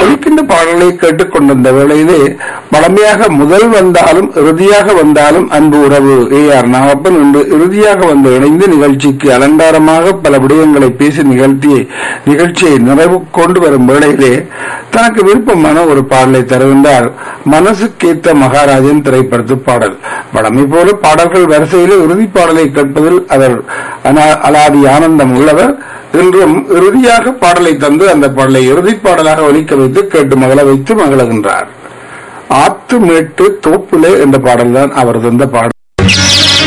ஒலிக்கின்ற பாடல்களை கேட்டுக்கொண்டிருந்த வேளையிலே பழமையாக முதல் வந்தாலும் இறுதியாக வந்தாலும் அன்பு உறவு ஏ ஆர் நாகப்பன் இன்று இறுதியாக வந்து இணைந்து நிகழ்ச்சிக்கு அலங்காரமாக பல விடயங்களை பேசி நிகழ்த்தி நிகழ்ச்சியை நிறைவு கொண்டு வரும் வேளையிலே தனக்கு விருப்பமான ஒரு பாடலை தருகின்றார் மனசுக்கேத்த மகாராஜன் திரைப்படத்து பாடல் வழமை போல பாடல்கள் வரிசையிலே இறுதி பாடலை கேட்பதில் அவர் அனா- அலாதி ஆனந்தம் உள்ளவர் இன்றும் இறுதியாக பாடலை தந்து அந்த பாடலை இறுதி பாடலாக ஒலிக்க வைத்து கேட்டு மகள வைத்து மகிழ்கின்றார் ஆத்து மேட்டு தோப்புலே என்ற பாடல்தான் அவர் தந்த பாடல்